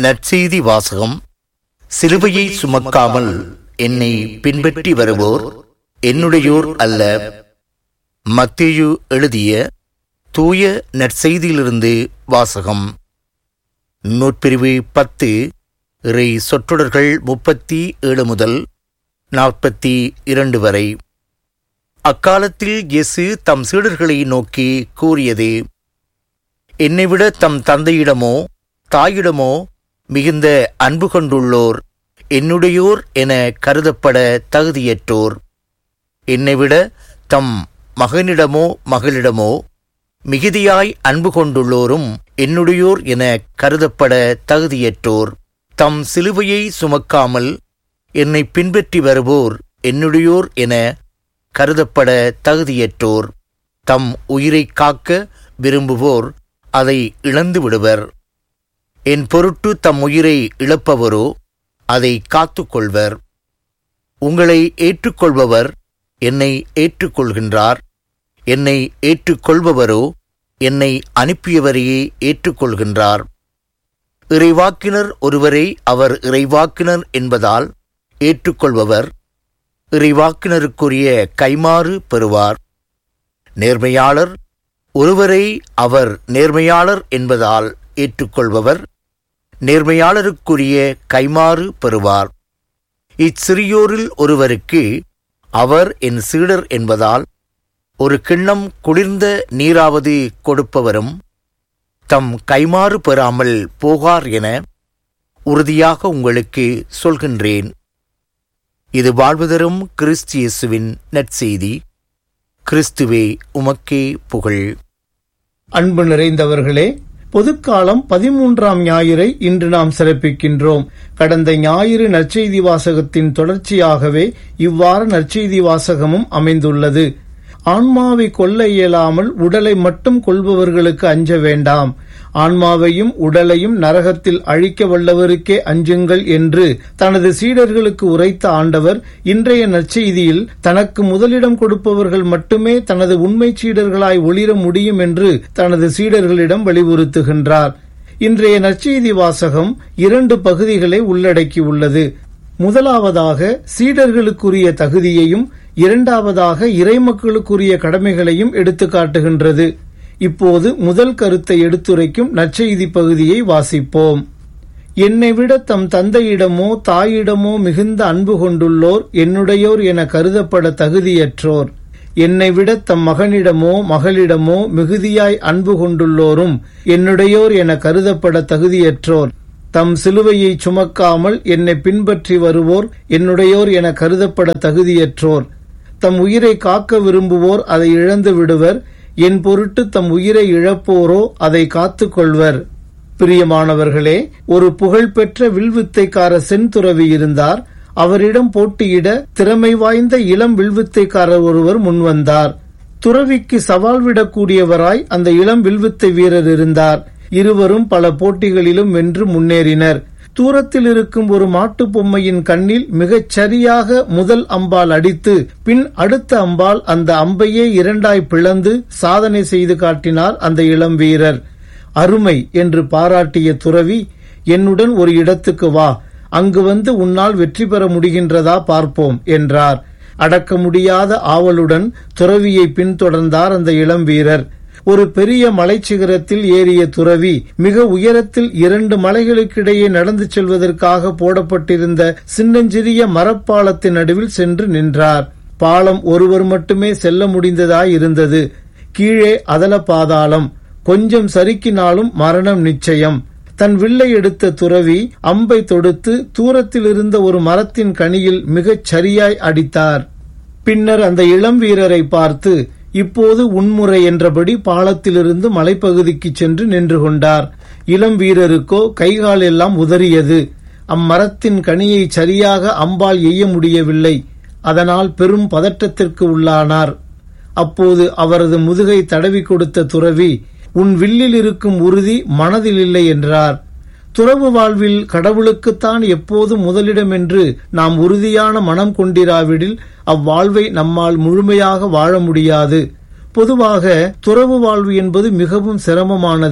நற்செய்தி வாசகம் சிலுவையை சுமக்காமல் என்னை பின்பற்றி வருவோர் என்னுடையோர் அல்ல மத்தேயு எழுதிய தூய நற்செய்தியிலிருந்து வாசகம் நூற்பிரிவு பத்து இறை சொற்றொடர்கள் முப்பத்தி ஏழு முதல் நாற்பத்தி இரண்டு வரை அக்காலத்தில் இயேசு தம் சீடர்களை நோக்கி கூறியது என்னை விட தம் தந்தையிடமோ தாயிடமோ மிகுந்த அன்பு கொண்டுள்ளோர் என்னுடையோர் என கருதப்பட தகுதியற்றோர் என்னை விட தம் மகனிடமோ மகளிடமோ மிகுதியாய் அன்பு கொண்டுள்ளோரும் என்னுடையோர் என கருதப்பட தகுதியற்றோர் தம் சிலுவையை சுமக்காமல் என்னை பின்பற்றி வருவோர் என்னுடையோர் என கருதப்பட தகுதியற்றோர் தம் உயிரைக் காக்க விரும்புவோர் அதை இழந்து விடுவர் என் பொருட்டு தம் உயிரை இழப்பவரோ அதை காத்துக்கொள்வர் உங்களை ஏற்றுக்கொள்பவர் என்னை ஏற்றுக்கொள்கின்றார் என்னை ஏற்றுக்கொள்பவரோ என்னை அனுப்பியவரையே ஏற்றுக்கொள்கின்றார் இறைவாக்கினர் ஒருவரை அவர் இறைவாக்கினர் என்பதால் ஏற்றுக்கொள்பவர் இறைவாக்கினருக்குரிய கைமாறு பெறுவார் நேர்மையாளர் ஒருவரை அவர் நேர்மையாளர் என்பதால் ஏற்றுக்கொள்பவர் நேர்மையாளருக்குரிய கைமாறு பெறுவார் இச்சிறியோரில் ஒருவருக்கு அவர் என் சீடர் என்பதால் ஒரு கிண்ணம் குளிர்ந்த நீராவது கொடுப்பவரும் தம் கைமாறு பெறாமல் போகார் என உறுதியாக உங்களுக்கு சொல்கின்றேன் இது வாழ்வுதரும் கிறிஸ்து இயேசுவின் நற்செய்தி கிறிஸ்துவே உமக்கே புகழ் அன்பு நிறைந்தவர்களே பொதுக்காலம் பதிமூன்றாம் ஞாயிறை இன்று நாம் சிறப்பிக்கின்றோம் கடந்த ஞாயிறு நற்செய்தி வாசகத்தின் தொடர்ச்சியாகவே இவ்வாறு நற்செய்தி வாசகமும் அமைந்துள்ளது ஆன்மாவை கொல்ல இயலாமல் உடலை மட்டும் கொள்பவர்களுக்கு அஞ்ச வேண்டாம் ஆன்மாவையும் உடலையும் நரகத்தில் அழிக்க வல்லவருக்கே அஞ்சுங்கள் என்று தனது சீடர்களுக்கு உரைத்த ஆண்டவர் இன்றைய நற்செய்தியில் தனக்கு முதலிடம் கொடுப்பவர்கள் மட்டுமே தனது உண்மை சீடர்களாய் ஒளிர முடியும் என்று தனது சீடர்களிடம் வலியுறுத்துகின்றார் இன்றைய நற்செய்தி வாசகம் இரண்டு பகுதிகளை உள்ளடக்கியுள்ளது முதலாவதாக சீடர்களுக்குரிய தகுதியையும் இரண்டாவதாக இறைமக்களுக்குரிய கடமைகளையும் எடுத்து காட்டுகின்றது இப்போது முதல் கருத்தை எடுத்துரைக்கும் நற்செய்தி பகுதியை வாசிப்போம் என்னை விட தம் தந்தையிடமோ தாயிடமோ மிகுந்த அன்பு கொண்டுள்ளோர் என்னுடையோர் என கருதப்பட தகுதியற்றோர் என்னை விட தம் மகனிடமோ மகளிடமோ மிகுதியாய் அன்பு கொண்டுள்ளோரும் என்னுடையோர் என கருதப்பட தகுதியற்றோர் தம் சிலுவையை சுமக்காமல் என்னை பின்பற்றி வருவோர் என்னுடையோர் என கருதப்பட தகுதியற்றோர் தம் உயிரை காக்க விரும்புவோர் அதை இழந்து விடுவர் என் பொருட்டு தம் உயிரை இழப்போரோ அதை காத்துக் கொள்வர் பிரியமானவர்களே ஒரு புகழ்பெற்ற வில்வித்தைக்கார செந்துறவி இருந்தார் அவரிடம் போட்டியிட திறமை வாய்ந்த இளம் வில்வித்தைக்காரர் ஒருவர் முன்வந்தார் துறவிக்கு சவால் விடக்கூடியவராய் அந்த இளம் வில்வித்தை வீரர் இருந்தார் இருவரும் பல போட்டிகளிலும் வென்று முன்னேறினர் தூரத்தில் இருக்கும் ஒரு மாட்டுப் பொம்மையின் கண்ணில் மிகச் சரியாக முதல் அம்பால் அடித்து பின் அடுத்த அம்பால் அந்த அம்பையே இரண்டாய் பிளந்து சாதனை செய்து காட்டினார் அந்த இளம் வீரர் அருமை என்று பாராட்டிய துறவி என்னுடன் ஒரு இடத்துக்கு வா அங்கு வந்து உன்னால் வெற்றி பெற முடிகின்றதா பார்ப்போம் என்றார் அடக்க முடியாத ஆவலுடன் துறவியை பின்தொடர்ந்தார் அந்த இளம் வீரர் ஒரு பெரிய மலைச்சிகரத்தில் ஏறிய துறவி மிக உயரத்தில் இரண்டு மலைகளுக்கிடையே நடந்து செல்வதற்காக போடப்பட்டிருந்த சின்னஞ்சிறிய மரப்பாலத்தின் நடுவில் சென்று நின்றார் பாலம் ஒருவர் மட்டுமே செல்ல முடிந்ததாய் இருந்தது கீழே அதல பாதாளம் கொஞ்சம் சறுக்கினாலும் மரணம் நிச்சயம் தன் வில்லை எடுத்த துறவி அம்பை தொடுத்து தூரத்தில் இருந்த ஒரு மரத்தின் கனியில் மிகச் சரியாய் அடித்தார் பின்னர் அந்த இளம் வீரரை பார்த்து இப்போது உன்முறை என்றபடி பாலத்திலிருந்து மலைப்பகுதிக்கு சென்று நின்று கொண்டார் இளம் வீரருக்கோ கைகால் எல்லாம் உதறியது அம்மரத்தின் கனியை சரியாக அம்பால் எய்ய முடியவில்லை அதனால் பெரும் பதற்றத்திற்கு உள்ளானார் அப்போது அவரது முதுகை தடவி கொடுத்த துறவி உன் வில்லில் இருக்கும் உறுதி மனதில் இல்லை என்றார் துறவு வாழ்வில் கடவுளுக்குத்தான் எப்போதும் முதலிடம் என்று நாம் உறுதியான மனம் கொண்டிராவிடில் அவ்வாழ்வை நம்மால் முழுமையாக வாழ முடியாது பொதுவாக துறவு வாழ்வு என்பது மிகவும் சிரமமானது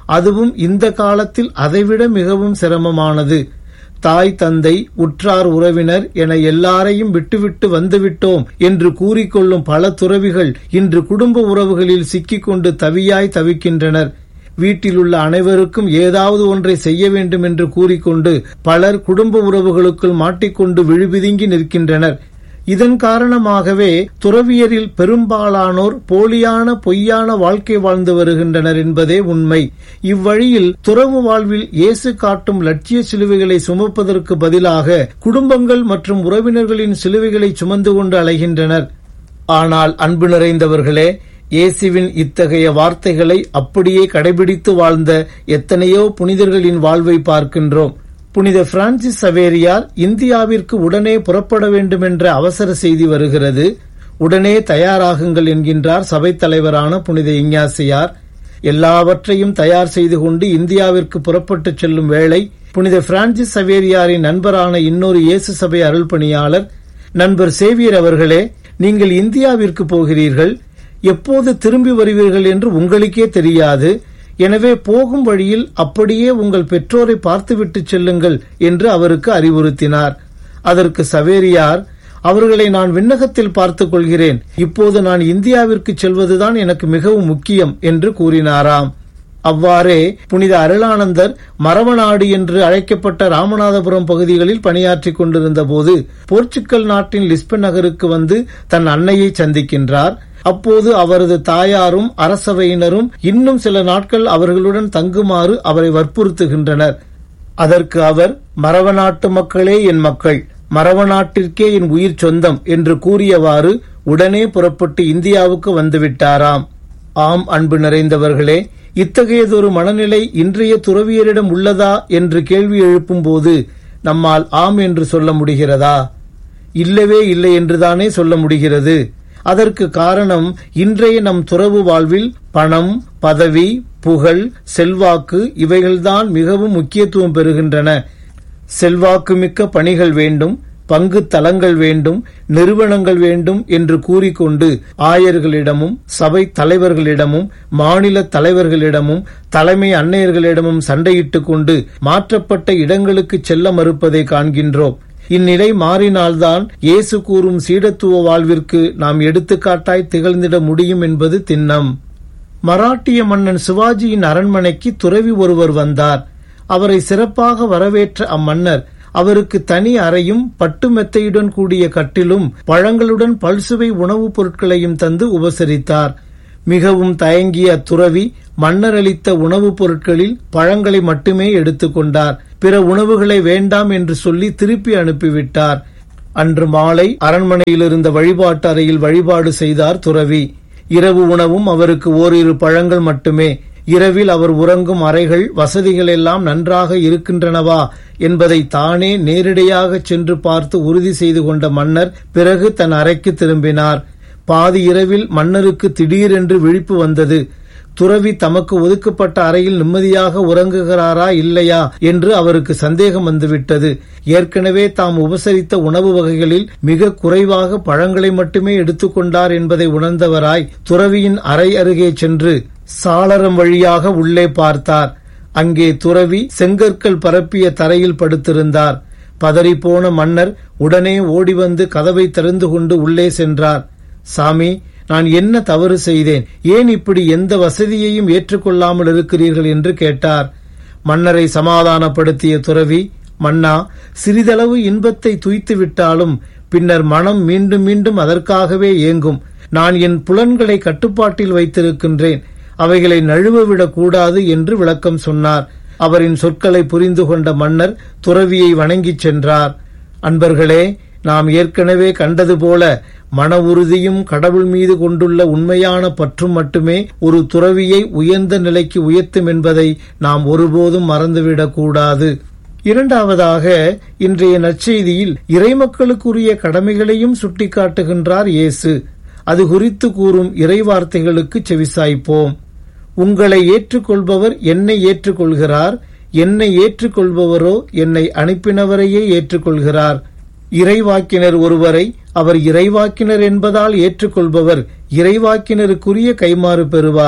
அதுவும் இந்த காலத்தில் அதைவிட மிகவும் சிரமமானது தாய் தந்தை உற்றார் உறவினர் என எல்லாரையும் விட்டுவிட்டு வந்துவிட்டோம் என்று கூறிக்கொள்ளும் பல துறவிகள் இன்று குடும்ப உறவுகளில் சிக்கிக்கொண்டு தவியாய் தவிக்கின்றனர் வீட்டிலுள்ள அனைவருக்கும் ஏதாவது ஒன்றை செய்ய வேண்டும் என்று கூறிக்கொண்டு பலர் குடும்ப உறவுகளுக்குள் மாட்டிக்கொண்டு விழுபிதுங்கி நிற்கின்றனர் இதன் காரணமாகவே துறவியரில் பெரும்பாலானோர் போலியான பொய்யான வாழ்க்கை வாழ்ந்து வருகின்றனர் என்பதே உண்மை இவ்வழியில் துறவு வாழ்வில் இயேசு காட்டும் லட்சிய சிலுவைகளை சுமப்பதற்கு பதிலாக குடும்பங்கள் மற்றும் உறவினர்களின் சிலுவைகளை சுமந்து கொண்டு அலைகின்றனர் ஆனால் அன்பு நிறைந்தவர்களே இயேசுவின் இத்தகைய வார்த்தைகளை அப்படியே கடைபிடித்து வாழ்ந்த எத்தனையோ புனிதர்களின் வாழ்வை பார்க்கின்றோம் புனித பிரான்சிஸ் சவேரியார் இந்தியாவிற்கு உடனே புறப்பட வேண்டும் என்ற அவசர செய்தி வருகிறது உடனே தயாராகுங்கள் என்கின்றார் சபைத் தலைவரான புனித இஞ்ஞாசியார் எல்லாவற்றையும் தயார் செய்து கொண்டு இந்தியாவிற்கு புறப்பட்டு செல்லும் வேளை புனித பிரான்சிஸ் சவேரியாரின் நண்பரான இன்னொரு இயேசு சபை அருள் பணியாளர் நண்பர் சேவியர் அவர்களே நீங்கள் இந்தியாவிற்கு போகிறீர்கள் எப்போது திரும்பி வருவீர்கள் என்று உங்களுக்கே தெரியாது எனவே போகும் வழியில் அப்படியே உங்கள் பெற்றோரை பார்த்துவிட்டு செல்லுங்கள் என்று அவருக்கு அறிவுறுத்தினார் அதற்கு சவேரியார் அவர்களை நான் விண்ணகத்தில் பார்த்துக் கொள்கிறேன் இப்போது நான் இந்தியாவிற்கு செல்வதுதான் எனக்கு மிகவும் முக்கியம் என்று கூறினாராம் அவ்வாறே புனித அருளானந்தர் மரவநாடு என்று அழைக்கப்பட்ட ராமநாதபுரம் பகுதிகளில் பணியாற்றிக் கொண்டிருந்த போது போர்ச்சுக்கல் நாட்டின் லிஸ்பன் நகருக்கு வந்து தன் அன்னையை சந்திக்கின்றார் அப்போது அவரது தாயாரும் அரசவையினரும் இன்னும் சில நாட்கள் அவர்களுடன் தங்குமாறு அவரை வற்புறுத்துகின்றனர் அதற்கு அவர் மரவ நாட்டு மக்களே என் மக்கள் மரவ நாட்டிற்கே என் உயிர் சொந்தம் என்று கூறியவாறு உடனே புறப்பட்டு இந்தியாவுக்கு வந்துவிட்டாராம் ஆம் அன்பு நிறைந்தவர்களே இத்தகையதொரு மனநிலை இன்றைய துறவியரிடம் உள்ளதா என்று கேள்வி எழுப்பும்போது நம்மால் ஆம் என்று சொல்ல முடிகிறதா இல்லவே இல்லை என்றுதானே சொல்ல முடிகிறது அதற்கு காரணம் இன்றைய நம் துறவு வாழ்வில் பணம் பதவி புகழ் செல்வாக்கு இவைகள்தான் மிகவும் முக்கியத்துவம் பெறுகின்றன செல்வாக்கு மிக்க பணிகள் வேண்டும் பங்கு தலங்கள் வேண்டும் நிறுவனங்கள் வேண்டும் என்று கூறிக்கொண்டு ஆயர்களிடமும் சபை தலைவர்களிடமும் மாநில தலைவர்களிடமும் தலைமை அன்னையர்களிடமும் சண்டையிட்டுக் கொண்டு மாற்றப்பட்ட இடங்களுக்கு செல்ல மறுப்பதை காண்கின்றோம் இந்நிலை மாறினால்தான் இயேசு கூறும் சீடத்துவ வாழ்விற்கு நாம் எடுத்துக்காட்டாய் திகழ்ந்திட முடியும் என்பது திண்ணம் மராட்டிய மன்னன் சிவாஜியின் அரண்மனைக்கு துறவி ஒருவர் வந்தார் அவரை சிறப்பாக வரவேற்ற அம்மன்னர் அவருக்கு தனி அறையும் பட்டு மெத்தையுடன் கூடிய கட்டிலும் பழங்களுடன் பல்சுவை உணவுப் பொருட்களையும் தந்து உபசரித்தார் மிகவும் தயங்கிய அத்துறவி மன்னர் அளித்த உணவுப் பொருட்களில் பழங்களை மட்டுமே எடுத்துக்கொண்டார் பிற உணவுகளை வேண்டாம் என்று சொல்லி திருப்பி அனுப்பிவிட்டார் அன்று மாலை அரண்மனையில் இருந்த வழிபாட்டு அறையில் வழிபாடு செய்தார் துறவி இரவு உணவும் அவருக்கு ஓரிரு பழங்கள் மட்டுமே இரவில் அவர் உறங்கும் அறைகள் வசதிகள் எல்லாம் நன்றாக இருக்கின்றனவா என்பதை தானே நேரிடையாக சென்று பார்த்து உறுதி செய்து கொண்ட மன்னர் பிறகு தன் அறைக்கு திரும்பினார் பாதி இரவில் மன்னருக்கு திடீரென்று விழிப்பு வந்தது துறவி தமக்கு ஒதுக்கப்பட்ட அறையில் நிம்மதியாக உறங்குகிறாரா இல்லையா என்று அவருக்கு சந்தேகம் வந்துவிட்டது ஏற்கனவே தாம் உபசரித்த உணவு வகைகளில் மிக குறைவாக பழங்களை மட்டுமே எடுத்துக்கொண்டார் என்பதை உணர்ந்தவராய் துறவியின் அறை அருகே சென்று சாளரம் வழியாக உள்ளே பார்த்தார் அங்கே துறவி செங்கற்கள் பரப்பிய தரையில் படுத்திருந்தார் பதறிப்போன மன்னர் உடனே ஓடி வந்து கதவை திறந்து கொண்டு உள்ளே சென்றார் சாமி நான் என்ன தவறு செய்தேன் ஏன் இப்படி எந்த வசதியையும் ஏற்றுக்கொள்ளாமல் இருக்கிறீர்கள் என்று கேட்டார் மன்னரை சமாதானப்படுத்திய துறவி மன்னா சிறிதளவு இன்பத்தை துய்த்து விட்டாலும் பின்னர் மனம் மீண்டும் மீண்டும் அதற்காகவே ஏங்கும் நான் என் புலன்களை கட்டுப்பாட்டில் வைத்திருக்கின்றேன் அவைகளை நழுவவிடக் கூடாது என்று விளக்கம் சொன்னார் அவரின் சொற்களை புரிந்து கொண்ட மன்னர் துறவியை வணங்கிச் சென்றார் அன்பர்களே நாம் ஏற்கனவே கண்டது போல மன உறுதியும் கடவுள் மீது கொண்டுள்ள உண்மையான பற்றும் மட்டுமே ஒரு துறவியை உயர்ந்த நிலைக்கு உயர்த்தும் என்பதை நாம் ஒருபோதும் மறந்துவிடக் கூடாது இரண்டாவதாக இன்றைய நற்செய்தியில் இறைமக்களுக்குரிய கடமைகளையும் சுட்டிக்காட்டுகின்றார் இயேசு அது குறித்து கூறும் இறைவார்த்தைகளுக்கு செவிசாய்ப்போம் உங்களை ஏற்றுக்கொள்பவர் என்னை ஏற்றுக்கொள்கிறார் என்னை ஏற்றுக்கொள்பவரோ என்னை அனுப்பினவரையே ஏற்றுக்கொள்கிறார் இறைவாக்கினர் ஒருவரை அவர் இறைவாக்கினர் என்பதால் ஏற்றுக்கொள்பவர் இறைவாக்கினருக்குரிய கைமாறு பெறுவார்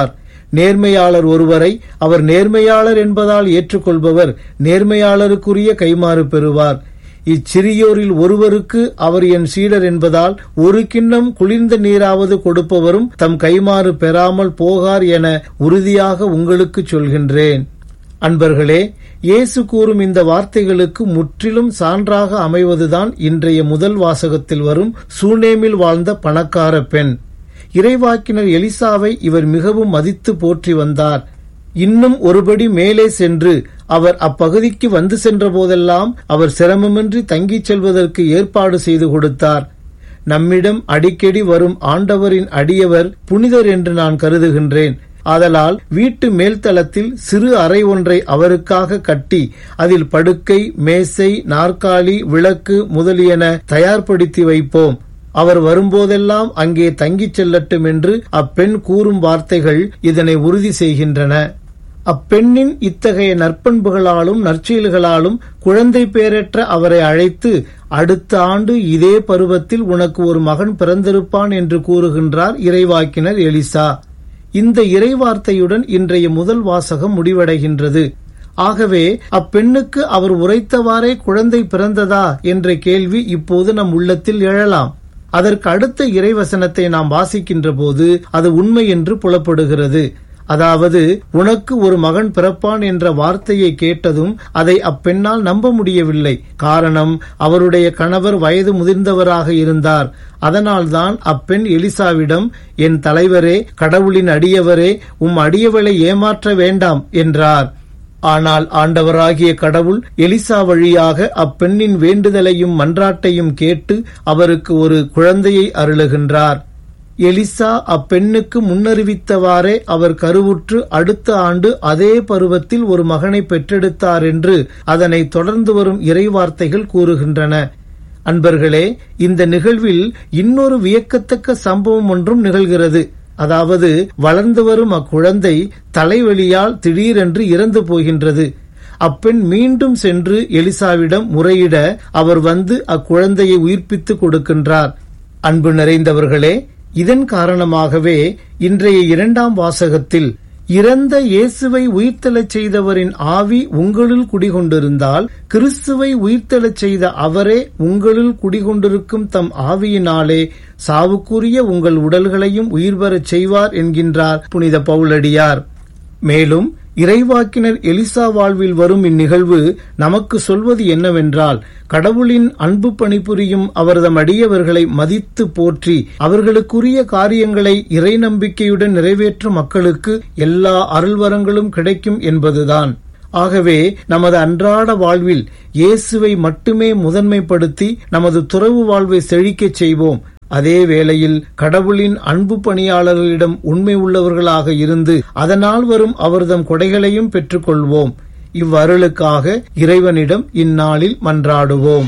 நேர்மையாளர் ஒருவரை அவர் நேர்மையாளர் என்பதால் ஏற்றுக்கொள்பவர் நேர்மையாளருக்குரிய கைமாறு பெறுவார் இச்சிறியோரில் ஒருவருக்கு அவர் என் சீடர் என்பதால் ஒரு கிண்ணம் குளிர்ந்த நீராவது கொடுப்பவரும் தம் கைமாறு பெறாமல் போகார் என உறுதியாக உங்களுக்கு சொல்கின்றேன் அன்பர்களே இயேசு கூறும் இந்த வார்த்தைகளுக்கு முற்றிலும் சான்றாக அமைவதுதான் இன்றைய முதல் வாசகத்தில் வரும் சூனேமில் வாழ்ந்த பணக்கார பெண் இறைவாக்கினர் எலிசாவை இவர் மிகவும் மதித்து போற்றி வந்தார் இன்னும் ஒருபடி மேலே சென்று அவர் அப்பகுதிக்கு வந்து சென்ற போதெல்லாம் அவர் சிரமமின்றி தங்கிச் செல்வதற்கு ஏற்பாடு செய்து கொடுத்தார் நம்மிடம் அடிக்கடி வரும் ஆண்டவரின் அடியவர் புனிதர் என்று நான் கருதுகின்றேன் ஆதலால் வீட்டு மேல்தளத்தில் சிறு அறை ஒன்றை அவருக்காக கட்டி அதில் படுக்கை மேசை நாற்காலி விளக்கு முதலியன தயார்படுத்தி வைப்போம் அவர் வரும்போதெல்லாம் அங்கே தங்கிச் செல்லட்டும் என்று அப்பெண் கூறும் வார்த்தைகள் இதனை உறுதி செய்கின்றன அப்பெண்ணின் இத்தகைய நற்பண்புகளாலும் நற்செயல்களாலும் குழந்தை பேரற்ற அவரை அழைத்து அடுத்த ஆண்டு இதே பருவத்தில் உனக்கு ஒரு மகன் பிறந்திருப்பான் என்று கூறுகின்றார் இறைவாக்கினர் எலிசா இந்த இறைவார்த்தையுடன் இன்றைய முதல் வாசகம் முடிவடைகின்றது ஆகவே அப்பெண்ணுக்கு அவர் உரைத்தவாறே குழந்தை பிறந்ததா என்ற கேள்வி இப்போது நம் உள்ளத்தில் எழலாம் அதற்கு அடுத்த இறைவசனத்தை நாம் வாசிக்கின்ற போது அது உண்மை என்று புலப்படுகிறது அதாவது உனக்கு ஒரு மகன் பிறப்பான் என்ற வார்த்தையை கேட்டதும் அதை அப்பெண்ணால் நம்ப முடியவில்லை காரணம் அவருடைய கணவர் வயது முதிர்ந்தவராக இருந்தார் அதனால்தான் அப்பெண் எலிசாவிடம் என் தலைவரே கடவுளின் அடியவரே உம் அடியவளை ஏமாற்ற வேண்டாம் என்றார் ஆனால் ஆண்டவராகிய கடவுள் எலிசா வழியாக அப்பெண்ணின் வேண்டுதலையும் மன்றாட்டையும் கேட்டு அவருக்கு ஒரு குழந்தையை அருளுகின்றார் எலிசா அப்பெண்ணுக்கு முன்னறிவித்தவாறே அவர் கருவுற்று அடுத்த ஆண்டு அதே பருவத்தில் ஒரு மகனை பெற்றெடுத்தார் என்று அதனை தொடர்ந்து வரும் இறைவார்த்தைகள் கூறுகின்றன அன்பர்களே இந்த நிகழ்வில் இன்னொரு வியக்கத்தக்க சம்பவம் ஒன்றும் நிகழ்கிறது அதாவது வளர்ந்து வரும் அக்குழந்தை தலைவலியால் திடீரென்று இறந்து போகின்றது அப்பெண் மீண்டும் சென்று எலிசாவிடம் முறையிட அவர் வந்து அக்குழந்தையை உயிர்ப்பித்து கொடுக்கின்றார் அன்பு நிறைந்தவர்களே இதன் காரணமாகவே இன்றைய இரண்டாம் வாசகத்தில் இறந்த இயேசுவை உயிர்த்தெழச் செய்தவரின் ஆவி உங்களுள் குடிகொண்டிருந்தால் கிறிஸ்துவை உயிர்த்தெழச் செய்த அவரே உங்களுள் குடிகொண்டிருக்கும் தம் ஆவியினாலே சாவுக்குரிய உங்கள் உடல்களையும் உயிர் பெறச் செய்வார் என்கின்றார் புனித பவுலடியார் மேலும் இறைவாக்கினர் எலிசா வாழ்வில் வரும் இந்நிகழ்வு நமக்கு சொல்வது என்னவென்றால் கடவுளின் அன்பு பணிபுரியும் அவரதம் அடியவர்களை மதித்து போற்றி அவர்களுக்குரிய காரியங்களை இறை நம்பிக்கையுடன் நிறைவேற்றும் மக்களுக்கு எல்லா அருள்வரங்களும் கிடைக்கும் என்பதுதான் ஆகவே நமது அன்றாட வாழ்வில் இயேசுவை மட்டுமே முதன்மைப்படுத்தி நமது துறவு வாழ்வை செழிக்கச் செய்வோம் அதே வேளையில் கடவுளின் அன்பு பணியாளர்களிடம் உண்மை உள்ளவர்களாக இருந்து அதனால் வரும் அவர்தம் கொடைகளையும் பெற்றுக்கொள்வோம் இவ்வருளுக்காக இறைவனிடம் இந்நாளில் மன்றாடுவோம்